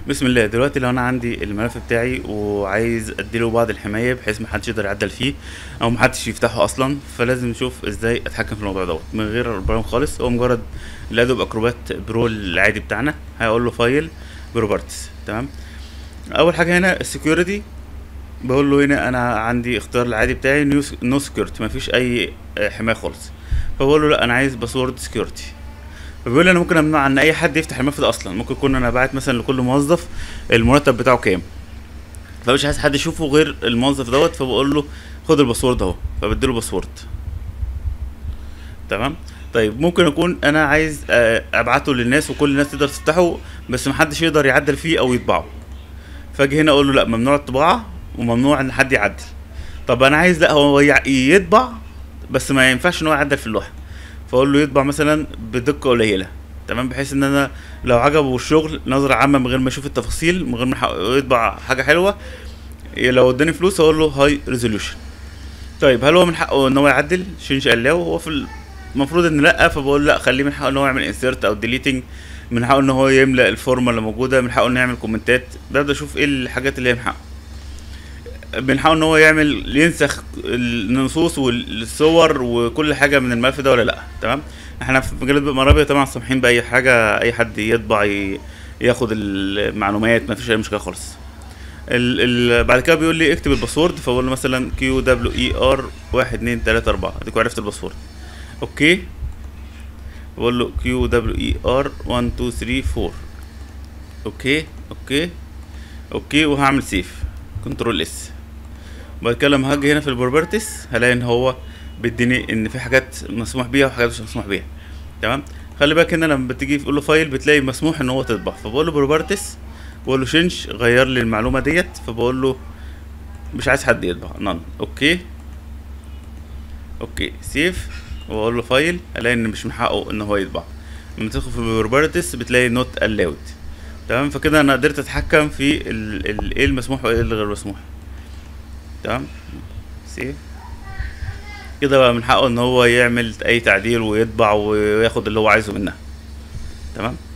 بسم الله دلوقتي لو انا عندي الملف بتاعي وعايز اديله بعض الحمايه بحيث محدش يقدر يعدل فيه او محدش يفتحه اصلا فلازم نشوف ازاي اتحكم في الموضوع دوت من غير البرامج خالص هو مجرد الادوب اكروبات برو العادي بتاعنا هيقول له فايل بروبرتيز تمام اول حاجه هنا السكيورتي بقول له هنا انا عندي اختيار العادي بتاعي نو سكيورتي مفيش اي آه، حمايه خالص فبقول له لا انا عايز باسورد سكيورتي فبيقول لي انا ممكن امنع ان اي حد يفتح الملف ده اصلا ممكن يكون انا باعت مثلا لكل موظف المرتب بتاعه كام فمش عايز حد يشوفه غير الموظف دوت فبقول له خد الباسورد اهو فبديله باسورد تمام طيب ممكن اكون انا عايز آه، ابعته للناس وكل الناس تقدر تفتحه بس محدش يقدر يعدل فيه او يطبعه فاجي هنا اقول له لا ممنوع الطباعه وممنوع ان حد يعدل طب انا عايز لا هو يع- يطبع بس ما ينفعش ان هو يعدل في اللوحه فاقول له يطبع مثلا بدقه قليله تمام بحيث ان انا لو عجبه الشغل نظره عامه من غير ما اشوف التفاصيل من غير ما يح- يطبع حاجه حلوه لو اداني فلوس اقول له هاي ريزوليوشن طيب هل هو من حقه ان هو يعدل شينج قلاو هو في المفروض ان لا فبقول لا خليه من حقه ان هو يعمل انسيرت او ديليتنج من حقه ان هو يملأ الفورمه اللي موجوده من حقه انه يعمل كومنتات ببدا اشوف ايه الحاجات اللي هي من حقه بنحاول ان هو يعمل ينسخ النصوص والصور وكل حاجه من الملف ده ولا لا تمام احنا في مجله مرابيه طبعا سامحين باي حاجه اي حد يطبع ي- ياخد المعلومات ما فيش اي مشكله خالص ال ال بعد كده بيقول لي اكتب الباسورد فبقول له مثلا كيو دبليو اي ار واحد اتنين تلاته اربعه اديكوا عرفت الباسورد اوكي بقول له كيو دبليو اي ار 1 2 3 4 اوكي اوكي اوكي وهعمل سيف كنترول اس بعد كده لما هاجي هنا في البروبرتيز هلاقي ان هو بيديني ان في حاجات مسموح بيها وحاجات مش مسموح بيها تمام خلي بالك هنا لما بتيجي تقول له فايل بتلاقي مسموح ان هو تطبع فبقول له بروبرتيز بقول له شنج غير لي المعلومه ديت فبقول له مش عايز حد يطبع نان اوكي اوكي سيف واقول له فايل الاقي ان مش من حقه ان هو يطبع لما تدخل في البروبرتيز بتلاقي نوت الاود تمام فكده انا قدرت اتحكم في ال- ال- ايه المسموح وايه اللي غير مسموح تمام سيف كده بقى من حقه ان هو يعمل اي تعديل ويطبع وياخد اللي هو عايزه منها تمام